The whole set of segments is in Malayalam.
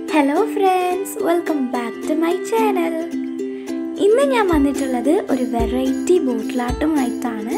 hello friends welcome back to my channel ഇന്ന് ഞാൻ വന്നിട്ടുള്ളത് ഒരു വെറൈറ്റി ബോട്ടിലാട്ടുമായിട്ടാണ്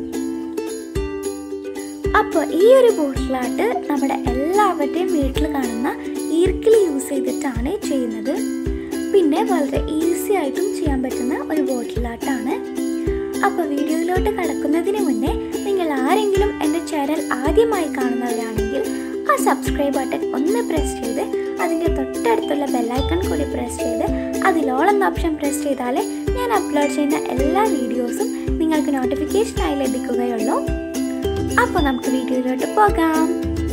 അപ്പോൾ ഈ ഒരു ബോട്ടിലാട്ട് നമ്മുടെ എല്ലാവരുടെയും വീട്ടിൽ കാണുന്ന ഈർക്കിൽ യൂസ് ചെയ്തിട്ടാണ് ചെയ്യുന്നത് പിന്നെ വളരെ ഈസി ആയിട്ടും ചെയ്യാൻ പറ്റുന്ന ഒരു ബോട്ടിലാട്ടാണ് അപ്പോൾ വീഡിയോയിലോട്ട് കടക്കുന്നതിന് മുന്നേ നിങ്ങൾ ആരെങ്കിലും എൻ്റെ ചാനൽ ആദ്യമായി കാണുന്നവരാണെങ്കിൽ ആ സബ്സ്ക്രൈബ് ബട്ടൺ ഒന്ന് പ്രസ് ചെയ്ത് അതിൻ്റെ തൊട്ടടുത്തുള്ള ബെല്ലൈക്കൺ കൂടി പ്രസ് ചെയ്ത് അതിലോളെന്ന ഓപ്ഷൻ പ്രസ് ചെയ്താലേ ഞാൻ അപ്ലോഡ് ചെയ്യുന്ന എല്ലാ വീഡിയോസും നിങ്ങൾക്ക് നോട്ടിഫിക്കേഷനായി ലഭിക്കുകയുള്ളൂ അപ്പോൾ നമുക്ക് വീഡിയോയിലോട്ട് പോകാം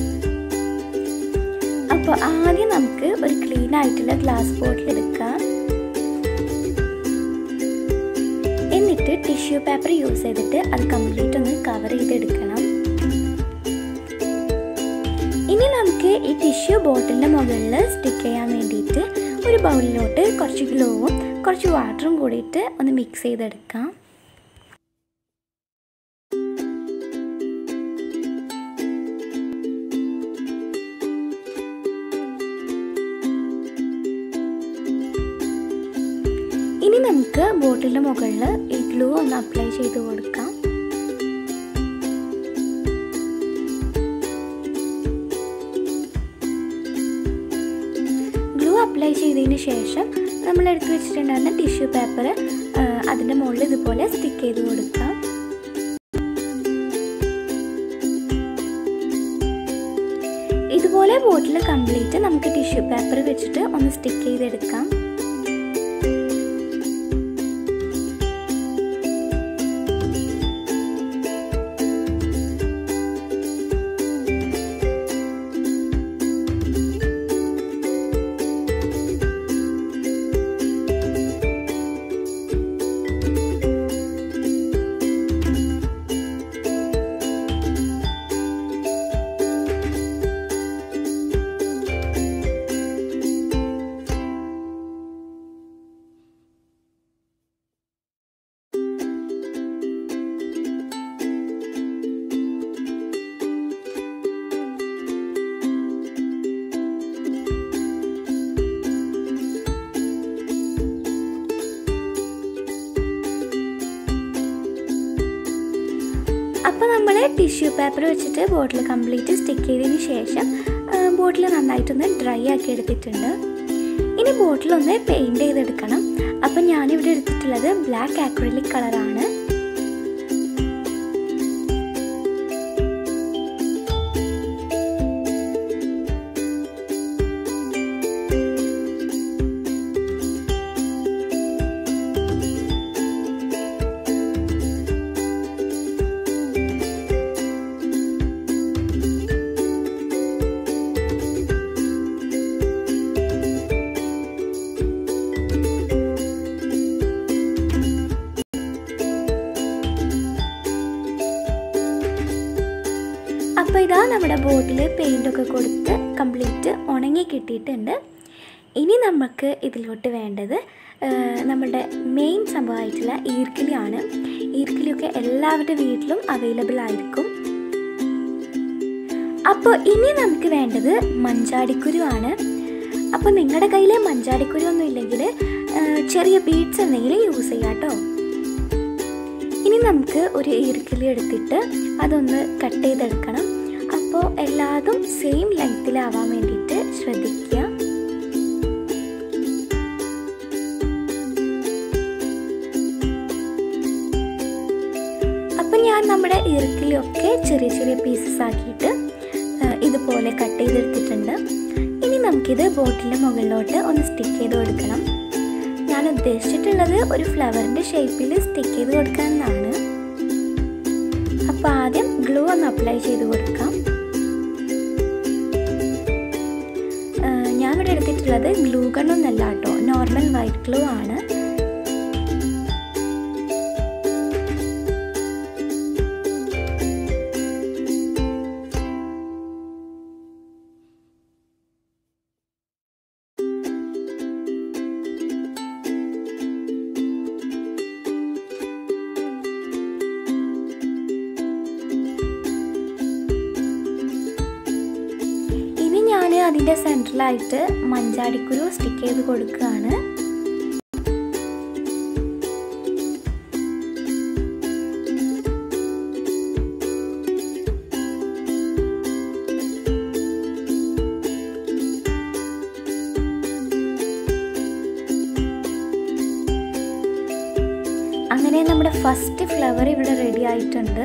അപ്പോൾ ആദ്യം നമുക്ക് ഒരു ക്ലീൻ ആയിട്ടുള്ള ഗ്ലാസ് ബോട്ടിൽ എടുക്കാം എന്നിട്ട് ടിഷ്യൂ പേപ്പർ യൂസ് ചെയ്തിട്ട് അത് കംപ്ലീറ്റ് ഒന്ന് കവർ ചെയ്തെടുക്കണം ഇനി നമുക്ക് ഈ ടിഷ്യൂ ബോട്ടിലിൻ്റെ മുകളിൽ സ്റ്റിക്ക് ചെയ്യാൻ വേണ്ടിയിട്ട് ഒരു ബൗളിലോട്ട് കുറച്ച് ഗ്ലോവും കുറച്ച് വാട്ടറും കൂടിയിട്ട് ഒന്ന് മിക്സ് ചെയ്തെടുക്കാം ഇനി നമുക്ക് ബോട്ടിലിൻ്റെ മുകളിൽ ഈ ഗ്ലൂ ഒന്ന് അപ്ലൈ ചെയ്ത് കൊടുക്കാം ഗ്ലൂ അപ്ലൈ ചെയ്തതിന് ശേഷം നമ്മൾ എടുത്ത് വെച്ചിട്ടുണ്ടായിരുന്ന ടിഷ്യൂ പേപ്പർ അതിൻ്റെ മുകളിൽ ഇതുപോലെ സ്റ്റിക്ക് ചെയ്ത് കൊടുക്കാം ഇതുപോലെ ബോട്ടിൽ കംപ്ലീറ്റ് നമുക്ക് ടിഷ്യൂ പേപ്പർ വെച്ചിട്ട് ഒന്ന് സ്റ്റിക്ക് ചെയ്തെടുക്കാം അപ്പോൾ നമ്മൾ ടിഷ്യൂ പേപ്പർ വെച്ചിട്ട് ബോട്ടിൽ കംപ്ലീറ്റ് സ്റ്റിക്ക് ചെയ്തതിന് ശേഷം ബോട്ടിൽ നന്നായിട്ടൊന്ന് ഡ്രൈ ആക്കി എടുത്തിട്ടുണ്ട് ഇനി ബോട്ടിലൊന്ന് പെയിൻറ് ചെയ്തെടുക്കണം അപ്പം ഞാനിവിടെ എടുത്തിട്ടുള്ളത് ബ്ലാക്ക് ആക്രിലിക് കളറാണ് അപ്പോൾ ഇതാ നമ്മുടെ ബോട്ടിൽ പെയിൻ്റൊക്കെ കൊടുത്ത് കംപ്ലീറ്റ് ഉണങ്ങി കിട്ടിയിട്ടുണ്ട് ഇനി നമുക്ക് ഇതിലോട്ട് വേണ്ടത് നമ്മുടെ മെയിൻ സംഭവമായിട്ടുള്ള ഈർക്കിലിയാണ് ഈർക്കിലിയൊക്കെ എല്ലാവരുടെ വീട്ടിലും അവൈലബിൾ ആയിരിക്കും അപ്പോൾ ഇനി നമുക്ക് വേണ്ടത് മഞ്ചാടിക്കുരു ആണ് അപ്പോൾ നിങ്ങളുടെ കയ്യിൽ മഞ്ചാടിക്കുരു ഒന്നും ഇല്ലെങ്കിൽ ചെറിയ ബീഡ്സ് എന്തെങ്കിലും യൂസ് ചെയ്യാം കേട്ടോ ഇനി നമുക്ക് ഒരു ഈർക്കിലി എടുത്തിട്ട് അതൊന്ന് കട്ട് ചെയ്തെടുക്കണം അപ്പോൾ എല്ലാതും സെയിം ലെങ്ത്തിലാവാൻ വേണ്ടിയിട്ട് ശ്രദ്ധിക്കുക അപ്പം ഞാൻ നമ്മുടെ ഈർക്കിലിയൊക്കെ ചെറിയ ചെറിയ പീസസ് ആക്കിയിട്ട് ഇതുപോലെ കട്ട് ചെയ്തെടുത്തിട്ടുണ്ട് ഇനി നമുക്കിത് ബോട്ടിൻ്റെ മുകളിലോട്ട് ഒന്ന് സ്റ്റിക്ക് ചെയ്ത് കൊടുക്കണം ഞാൻ ഉദ്ദേശിച്ചിട്ടുള്ളത് ഒരു ഫ്ലവറിൻ്റെ ഷേപ്പിൽ സ്റ്റിക്ക് ചെയ്ത് കൊടുക്കാമെന്നാണ് അപ്പോൾ ആദ്യം ഗ്ലൂ ഒന്ന് അപ്ലൈ ചെയ്ത് കൊടുക്കാം ഞാൻ ഇവിടെ എടുത്തിട്ടുള്ളത് ഗ്ലൂ ഗണ്ണൊന്നല്ല കേട്ടോ നോർമൽ വൈറ്റ് ഗ്ലൂ ആണ് അതിൻ്റെ സെൻറ്ററിലായിട്ട് മഞ്ചാടിക്കുരു സ്റ്റിക്ക് ചെയ്ത് കൊടുക്കുകയാണ് അങ്ങനെ നമ്മുടെ ഫസ്റ്റ് ഫ്ലവർ ഇവിടെ റെഡി ആയിട്ടുണ്ട്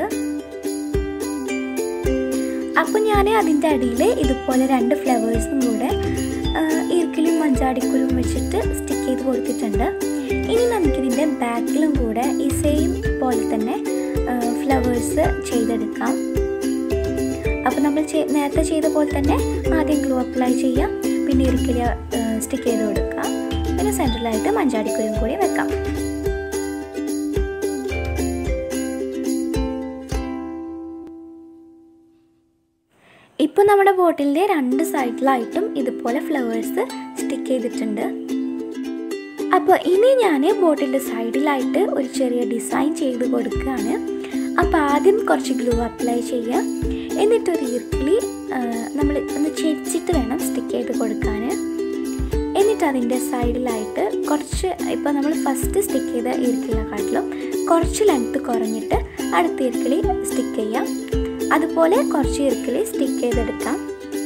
അപ്പോൾ ഞാൻ അതിൻ്റെ അടിയിൽ ഇതുപോലെ രണ്ട് ഫ്ലവേഴ്സും കൂടെ ഈർക്കിലും മഞ്ചാടിക്കുരും വെച്ചിട്ട് സ്റ്റിക്ക് ചെയ്ത് കൊടുത്തിട്ടുണ്ട് ഇനി നമുക്കിതിൻ്റെ ബാക്കിലും കൂടെ ഈ സെയിം പോലെ തന്നെ ഫ്ലവേഴ്സ് ചെയ്തെടുക്കാം അപ്പോൾ നമ്മൾ നേരത്തെ ചെയ്ത പോലെ തന്നെ ആദ്യം ഗ്ലൂ അപ്ലൈ ചെയ്യാം പിന്നെ ഇറുക്കിൽ സ്റ്റിക്ക് ചെയ്ത് കൊടുക്കാം പിന്നെ സെൻറ്ററിലായിട്ട് മഞ്ചാടിക്കുരും കൂടി വെക്കാം ഇപ്പോൾ നമ്മുടെ ബോട്ടിലിൻ്റെ രണ്ട് സൈഡിലായിട്ടും ഇതുപോലെ ഫ്ലവേഴ്സ് സ്റ്റിക്ക് ചെയ്തിട്ടുണ്ട് അപ്പോൾ ഇനി ഞാൻ ബോട്ടിലിൻ്റെ സൈഡിലായിട്ട് ഒരു ചെറിയ ഡിസൈൻ ചെയ്ത് കൊടുക്കുകയാണ് അപ്പോൾ ആദ്യം കുറച്ച് ഗ്ലൂ അപ്ലൈ ചെയ്യുക എന്നിട്ടൊരു ഈർക്കിളി നമ്മൾ ഒന്ന് ചെരിച്ചിട്ട് വേണം സ്റ്റിക്ക് ചെയ്ത് കൊടുക്കാൻ എന്നിട്ട് അതിൻ്റെ സൈഡിലായിട്ട് കുറച്ച് ഇപ്പോൾ നമ്മൾ ഫസ്റ്റ് സ്റ്റിക്ക് ചെയ്ത ഈർക്കിളിനെക്കാട്ടിലും കുറച്ച് ലെങ്ത്ത് കുറഞ്ഞിട്ട് അടുത്ത ഈർക്കിളി സ്റ്റിക്ക് ചെയ്യാം അതുപോലെ കുറച്ച് ഇറുക്കിൽ സ്റ്റിക്ക് ചെയ്തെടുക്കാം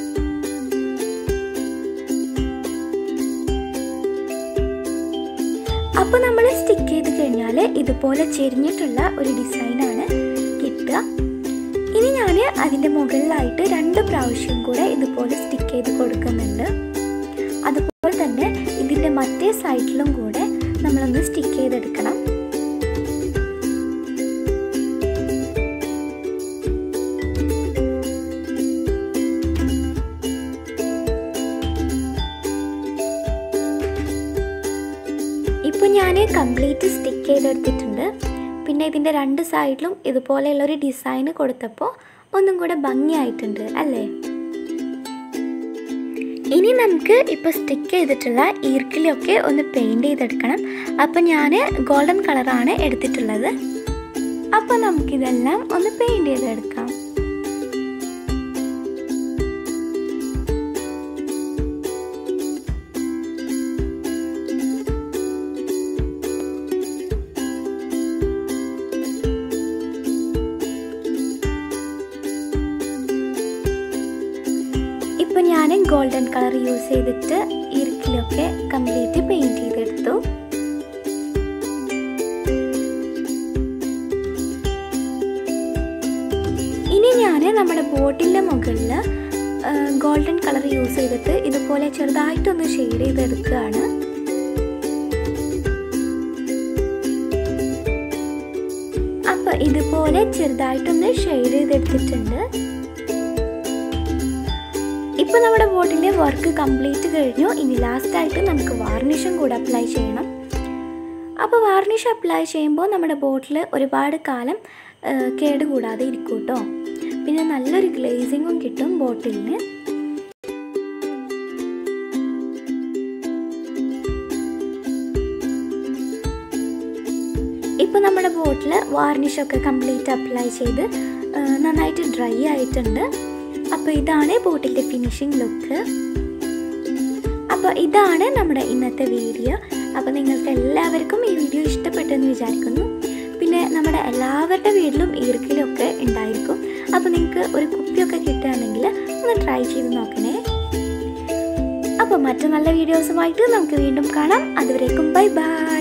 അപ്പോൾ നമ്മൾ സ്റ്റിക്ക് ചെയ്ത് കഴിഞ്ഞാൽ ഇതുപോലെ ചെരിഞ്ഞിട്ടുള്ള ഒരു ഡിസൈനാണ് കിട്ടുക ഇനി ഞാൻ അതിൻ്റെ മുകളിലായിട്ട് രണ്ട് പ്രാവശ്യം കൂടെ ഇതുപോലെ സ്റ്റിക്ക് ചെയ്ത് കൊടുക്കുന്നുണ്ട് അതുപോലെ തന്നെ ഇതിൻ്റെ മറ്റേ സൈഡിലും കൂടെ നമ്മളൊന്ന് സ്റ്റിക്ക് ചെയ്തെടുക്കണം ഇപ്പോൾ ഞാൻ കംപ്ലീറ്റ് സ്റ്റിക്ക് ചെയ്തെടുത്തിട്ടുണ്ട് പിന്നെ ഇതിൻ്റെ രണ്ട് സൈഡിലും ഇതുപോലെയുള്ളൊരു ഡിസൈന് കൊടുത്തപ്പോൾ ഒന്നും കൂടെ ഭംഗിയായിട്ടുണ്ട് അല്ലേ ഇനി നമുക്ക് ഇപ്പോൾ സ്റ്റിക്ക് ചെയ്തിട്ടുള്ള ഈർക്കിലൊക്കെ ഒന്ന് പെയിൻറ് ചെയ്തെടുക്കണം അപ്പോൾ ഞാൻ ഗോൾഡൻ കളറാണ് എടുത്തിട്ടുള്ളത് അപ്പോൾ നമുക്കിതെല്ലാം ഒന്ന് പെയിൻറ് ചെയ്തെടുക്കാം ഇപ്പോൾ ഞാൻ ഗോൾഡൻ കളർ യൂസ് ചെയ്തിട്ട് ഇറുക്കിലൊക്കെ കംപ്ലീറ്റ് പെയിൻറ് ചെയ്തെടുത്തു ഇനി ഞാൻ നമ്മുടെ ബോട്ടിൻ്റെ മുകളിൽ ഗോൾഡൻ കളർ യൂസ് ചെയ്തിട്ട് ഇതുപോലെ ചെറുതായിട്ടൊന്ന് ഷെയ്ഡ് ചെയ്തെടുക്കുകയാണ് അപ്പോൾ ഇതുപോലെ ചെറുതായിട്ടൊന്ന് ഷെയ്ഡ് ചെയ്തെടുത്തിട്ടുണ്ട് ഇപ്പോൾ നമ്മുടെ ബോട്ടിൻ്റെ വർക്ക് കംപ്ലീറ്റ് കഴിഞ്ഞു ഇനി ലാസ്റ്റായിട്ട് നമുക്ക് വാർണിഷും കൂടെ അപ്ലൈ ചെയ്യണം അപ്പോൾ വാർണിഷ് അപ്ലൈ ചെയ്യുമ്പോൾ നമ്മുടെ ബോട്ടിൽ ഒരുപാട് കാലം കേടുകൂടാതെ ഇരിക്കും കേട്ടോ പിന്നെ നല്ലൊരു ഗ്ലേസിങ്ങും കിട്ടും ബോട്ടിലിന് ഇപ്പോൾ നമ്മുടെ ബോട്ടിൽ വാർണിഷൊക്കെ കംപ്ലീറ്റ് അപ്ലൈ ചെയ്ത് നന്നായിട്ട് ഡ്രൈ ആയിട്ടുണ്ട് അപ്പോൾ ഇതാണ് ബോട്ടിൻ്റെ ഫിനിഷിംഗ് ലുക്ക് അപ്പോൾ ഇതാണ് നമ്മുടെ ഇന്നത്തെ വീഡിയോ അപ്പോൾ നിങ്ങൾക്ക് എല്ലാവർക്കും ഈ വീഡിയോ ഇഷ്ടപ്പെട്ടെന്ന് വിചാരിക്കുന്നു പിന്നെ നമ്മുടെ എല്ലാവരുടെ വീട്ടിലും ഈർക്കിലൊക്കെ ഉണ്ടായിരിക്കും അപ്പോൾ നിങ്ങൾക്ക് ഒരു കുപ്പിയൊക്കെ കിട്ടുകയാണെങ്കിൽ ഒന്ന് ട്രൈ ചെയ്ത് നോക്കണേ അപ്പോൾ മറ്റു നല്ല വീഡിയോസുമായിട്ട് നമുക്ക് വീണ്ടും കാണാം അതുവരേക്കും ബൈ ബൈ